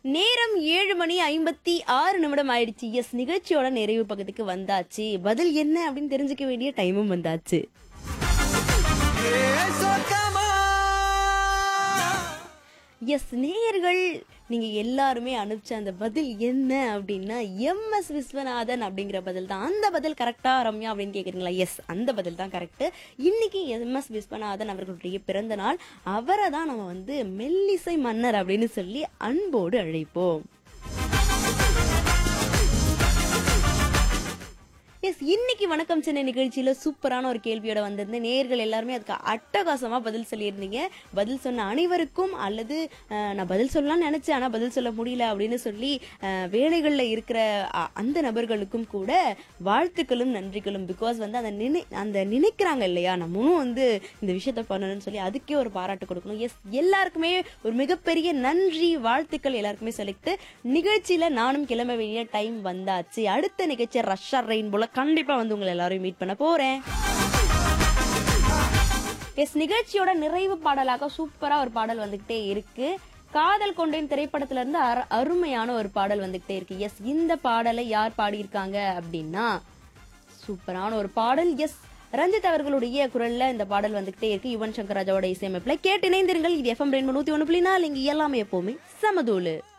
நேரம் ஏழு மணி ஐம்பத்தி ஆறு நிமிடம் ஆயிடுச்சு எஸ் நிகழ்ச்சியோட நிறைவு பக்கத்துக்கு வந்தாச்சு பதில் என்ன அப்படின்னு தெரிஞ்சுக்க வேண்டிய டைமும் வந்தாச்சு எஸ் நேயர்கள் நீங்க எல்லாருமே அனுப்பிச்ச அந்த பதில் என்ன அப்படின்னா எம் எஸ் விஸ்வநாதன் அப்படிங்கிற பதில் தான் அந்த பதில் கரெக்டா ரம்யா அப்படின்னு கேக்குறீங்களா எஸ் அந்த பதில் தான் கரெக்ட் இன்னைக்கு எம் எஸ் விஸ்வநாதன் அவர்களுடைய பிறந்த நாள் அவரை தான் நம்ம வந்து மெல்லிசை மன்னர் அப்படின்னு சொல்லி அன்போடு அழைப்போம் எஸ் இன்னைக்கு வணக்கம் சென்னை நிகழ்ச்சியில சூப்பரான ஒரு கேள்வியோட வந்திருந்தேன் நேர்கள் எல்லாருமே அதுக்கு அட்டகாசமா பதில் சொல்லியிருந்தீங்க பதில் சொன்ன அனைவருக்கும் அல்லது அஹ், நான் பதில் சொல்லலாம்னு நினைச்சேன் ஆனா பதில் சொல்ல முடியல அப்படின்னு சொல்லி அஹ், வேலைகள்ல இருக்கிற அ- அந்த நபர்களுக்கும் கூட வாழ்த்துக்களும் நன்றிகளும் பிகாஸ் வந்து அந்த நினை அந்த நினைக்கிறாங்க இல்லையா நம்மளும் வந்து இந்த விஷயத்த பண்ணணும்னு சொல்லி அதுக்கே ஒரு பாராட்டு கொடுக்கணும் எஸ் எல்லாருக்குமே ஒரு மிகப்பெரிய நன்றி வாழ்த்துக்கள் எல்லாருக்குமே சொல்லிட்டு நிகழ்ச்சியில நானும் கிளம்ப வேண்டிய டைம் வந்தாச்சு அடுத்த நிகழ்ச்சி ரஷ்ஷா ரெயின் போல கண்டிப்பா வந்து உங்களை எல்லாரையும் மீட் பண்ண போறேன் எஸ் நிகழ்ச்சியோட நிறைவு பாடலாக சூப்பரா ஒரு பாடல் வந்துகிட்டே இருக்கு காதல் கொண்டேன் திரைப்படத்துல இருந்து அர- அருமையான ஒரு பாடல் வந்துகிட்டே இருக்கு எஸ் இந்த பாடலை யார் பாடியிருக்காங்க அப்படின்னா சூப்பரான ஒரு பாடல் எஸ் ரஞ்சித் அவர்களுடைய குரல்ல இந்த பாடல் வந்துகிட்டே இருக்கு யுவன் சங்கர் ராஜாவோட இசையமைப்புல கேட்டு இணைந்திருங்கள் இது எஃப்எம் ரெண்டு நூத்தி ஒண்ணு புள்ளி நாலு இங்க எல்லாமே எப்பவுமே சமதூளு